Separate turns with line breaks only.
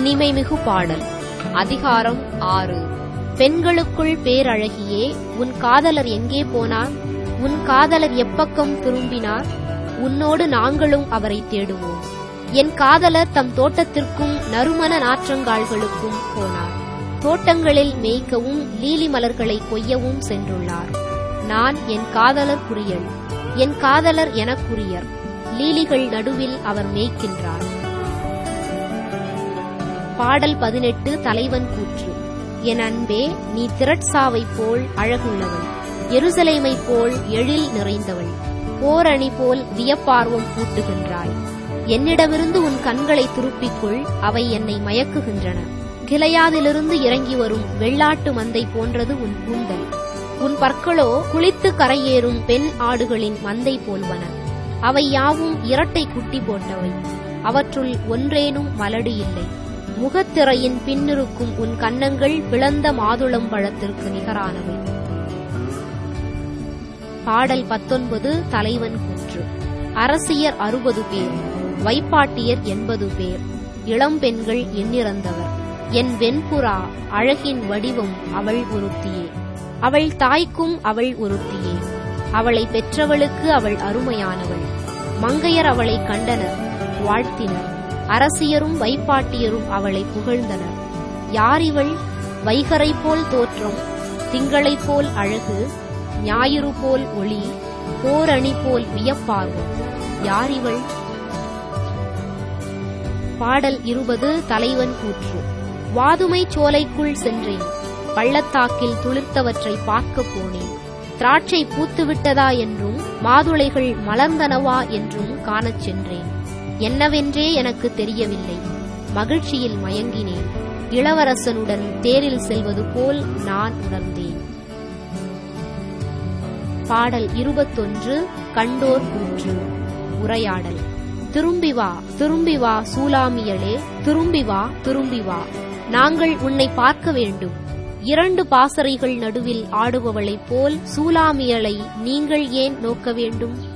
இனிமை மிகு பாடல் அதிகாரம் ஆறு பெண்களுக்குள் பேரழகியே உன் காதலர் எங்கே போனார் உன் காதலர் எப்பக்கம் திரும்பினார் உன்னோடு நாங்களும் அவரை தேடுவோம் என் காதலர் தம் தோட்டத்திற்கும் நறுமண நாற்றங்கால்களுக்கும் போனார் தோட்டங்களில் மேய்க்கவும் லீலி மலர்களை கொய்யவும் சென்றுள்ளார் நான் என் காதலர் குறியல் என் காதலர் எனக்குரியர் லீலிகள் நடுவில் அவர் மேய்க்கின்றார் பாடல் பதினெட்டு தலைவன் கூற்று என் அன்பே நீ திரட்சாவைப் போல் அழகுள்ளவள் எருசலேமைப் போல் எழில் நிறைந்தவள் போரணி போல் வியப்பார்வம் கூட்டுகின்றாய் என்னிடமிருந்து உன் கண்களை திருப்பிக்குள் அவை என்னை மயக்குகின்றன கிளையாதிலிருந்து இறங்கி வரும் வெள்ளாட்டு மந்தை போன்றது உன் கூந்தல் உன் பற்களோ குளித்து கரையேறும் பெண் ஆடுகளின் மந்தை போல்வன அவை யாவும் இரட்டை குட்டி போட்டவை அவற்றுள் ஒன்றேனும் மலடு இல்லை முகத்திரையின் பின்னிருக்கும் உன் கன்னங்கள் பிளந்த மாதுளம் பழத்திற்கு நிகரானவை பாடல் பத்தொன்பது தலைவன் கூற்று அரசியர் அறுபது பேர் வைப்பாட்டியர் எண்பது பேர் இளம்பெண்கள் எண்ணிறந்தவர் என் வெண்புறா அழகின் வடிவம் அவள் ஒருத்தியே அவள் தாய்க்கும் அவள் ஒருத்தியே அவளை பெற்றவளுக்கு அவள் அருமையானவள் மங்கையர் அவளை கண்டனர் வாழ்த்தினர் அரசியரும் வைப்பாட்டியரும் அவளை புகழ்ந்தனர் யார் இவள் வைகரை போல் தோற்றம் திங்களைப் போல் அழகு ஞாயிறு போல் ஒளி போரணி போல் வியப்பார்வம் யார் இவள் பாடல் இருபது தலைவன் கூற்று வாதுமை சோலைக்குள் சென்றேன் பள்ளத்தாக்கில் துளிர்த்தவற்றை பார்க்கப் போனேன் திராட்சை பூத்துவிட்டதா என்றும் மாதுளைகள் மலர்ந்தனவா என்றும் காணச் சென்றேன் என்னவென்றே எனக்கு தெரியவில்லை மகிழ்ச்சியில் மயங்கினேன் இளவரசனுடன் தேரில் செல்வது போல் நான் உணர்ந்தேன் பாடல் இருபத்தொன்று கண்டோர் கூற்று உரையாடல் திரும்பி வா திரும்பி வா சூலாமியளே திரும்பி வா திரும்பி வா நாங்கள் உன்னை பார்க்க வேண்டும் இரண்டு பாசறைகள் நடுவில் ஆடுபவளைப் போல் சூலாமியலை நீங்கள் ஏன் நோக்க வேண்டும்